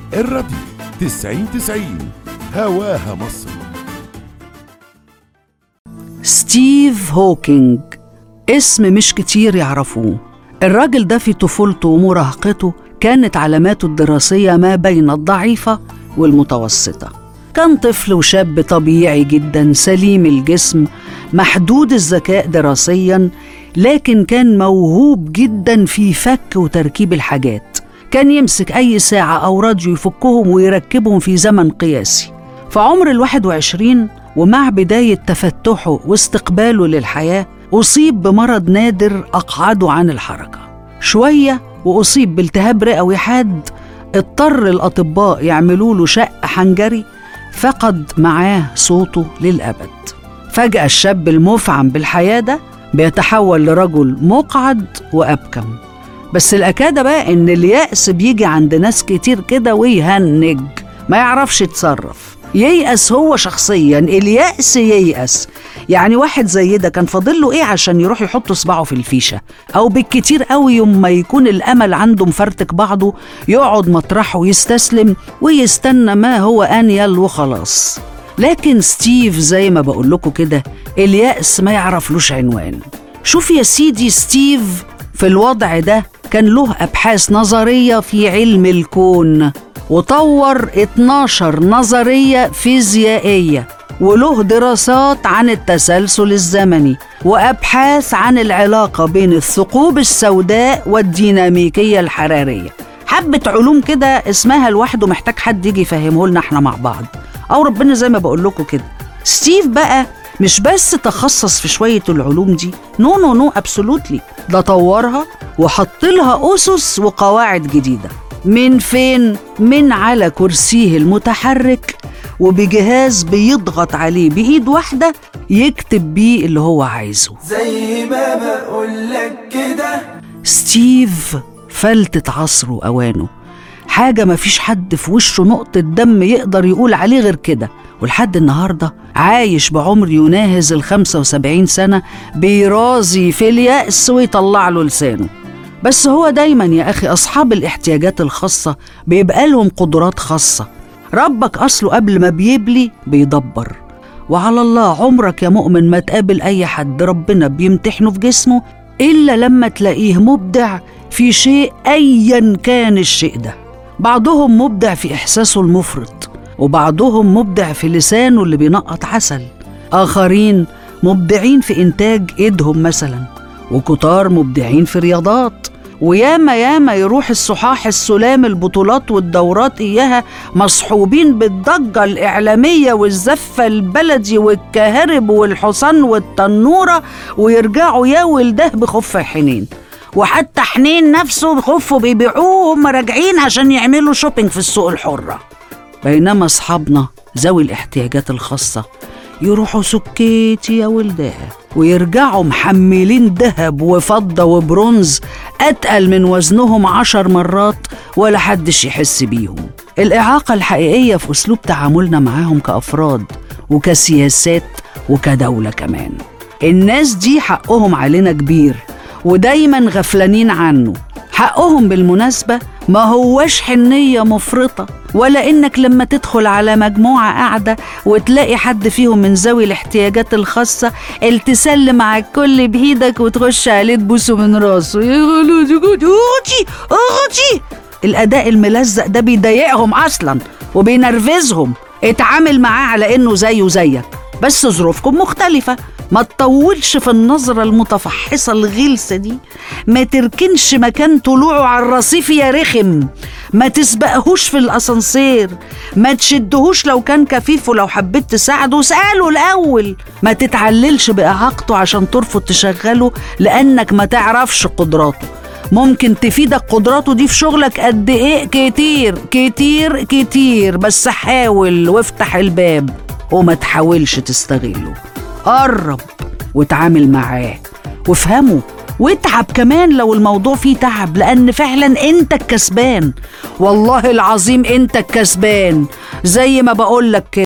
الراديو تسعين تسعين هواها مصر ستيف هوكينج اسم مش كتير يعرفوه الراجل ده في طفولته ومراهقته كانت علاماته الدراسية ما بين الضعيفة والمتوسطة كان طفل وشاب طبيعي جدا سليم الجسم محدود الذكاء دراسيا لكن كان موهوب جدا في فك وتركيب الحاجات كان يمسك أي ساعة أو راديو يفكهم ويركبهم في زمن قياسي في عمر الواحد وعشرين ومع بداية تفتحه واستقباله للحياة أصيب بمرض نادر أقعده عن الحركة شوية وأصيب بالتهاب رئوي حاد اضطر الأطباء يعملوا له شق حنجري فقد معاه صوته للأبد فجأة الشاب المفعم بالحياة ده بيتحول لرجل مقعد وأبكم بس الأكادة بقى إن اليأس بيجي عند ناس كتير كده ويهنج ما يعرفش يتصرف ييأس هو شخصيا اليأس ييأس يعني واحد زي ده كان فاضل له ايه عشان يروح يحط صباعه في الفيشه او بالكتير قوي يوم ما يكون الامل عنده مفرتك بعضه يقعد مطرحه ويستسلم ويستنى ما هو انيل وخلاص لكن ستيف زي ما بقول لكم كده اليأس ما يعرفلوش عنوان شوف يا سيدي ستيف في الوضع ده كان له أبحاث نظرية في علم الكون وطور 12 نظرية فيزيائية وله دراسات عن التسلسل الزمني وأبحاث عن العلاقة بين الثقوب السوداء والديناميكية الحرارية حبة علوم كده اسمها لوحده محتاج حد يجي يفهمه لنا احنا مع بعض أو ربنا زي ما بقول لكم كده ستيف بقى مش بس تخصص في شوية العلوم دي نو نو نو ابسولوتلي ده طورها وحط لها أسس وقواعد جديدة من فين؟ من على كرسيه المتحرك وبجهاز بيضغط عليه بإيد واحدة يكتب بيه اللي هو عايزه زي ما بقولك كده ستيف فلتة عصره وأوانه حاجة مفيش حد في وشه نقطة دم يقدر يقول عليه غير كده ولحد النهاردة عايش بعمر يناهز ال 75 سنة بيرازي في اليأس ويطلع له لسانه بس هو دايما يا أخي أصحاب الاحتياجات الخاصة بيبقى لهم قدرات خاصة ربك أصله قبل ما بيبلي بيدبر وعلى الله عمرك يا مؤمن ما تقابل أي حد ربنا بيمتحنه في جسمه إلا لما تلاقيه مبدع في شيء أيا كان الشيء ده بعضهم مبدع في إحساسه المفرط وبعضهم مبدع في لسانه اللي بينقط عسل آخرين مبدعين في إنتاج إيدهم مثلا وكتار مبدعين في رياضات وياما ياما يروح الصحاح السلام البطولات والدورات إياها مصحوبين بالضجة الإعلامية والزفة البلدي والكهرب والحصان والتنورة ويرجعوا يا ولده بخف حنين وحتى حنين نفسه خفه بيبيعوه وهم راجعين عشان يعملوا شوبينج في السوق الحرة بينما أصحابنا ذوي الاحتياجات الخاصة يروحوا سكيتي يا ولدها ويرجعوا محملين ذهب وفضة وبرونز أتقل من وزنهم عشر مرات ولا حدش يحس بيهم الإعاقة الحقيقية في أسلوب تعاملنا معاهم كأفراد وكسياسات وكدولة كمان الناس دي حقهم علينا كبير ودايما غفلانين عنه حقهم بالمناسبة ما هوش حنية مفرطة ولا إنك لما تدخل على مجموعة قاعدة وتلاقي حد فيهم من ذوي الاحتياجات الخاصة التسلم على الكل بإيدك وتخش عليه تبوسه من راسه يا خلودي أختي أختي الأداء الملزق ده بيضايقهم أصلا وبينرفزهم اتعامل معاه على إنه زيه زيك بس ظروفكم مختلفة ما تطولش في النظرة المتفحصة الغلسة دي ما تركنش مكان طلوعه على الرصيف يا رخم ما تسبقهوش في الأسانسير ما تشدهوش لو كان كفيف ولو حبيت تساعده سأله الأول ما تتعللش بإعاقته عشان ترفض تشغله لأنك ما تعرفش قدراته ممكن تفيدك قدراته دي في شغلك قد ايه كتير كتير كتير بس حاول وافتح الباب وما تحاولش تستغله قرب وتعامل معاه وافهمه واتعب كمان لو الموضوع فيه تعب لأن فعلا أنت الكسبان والله العظيم أنت الكسبان زي ما بقولك كده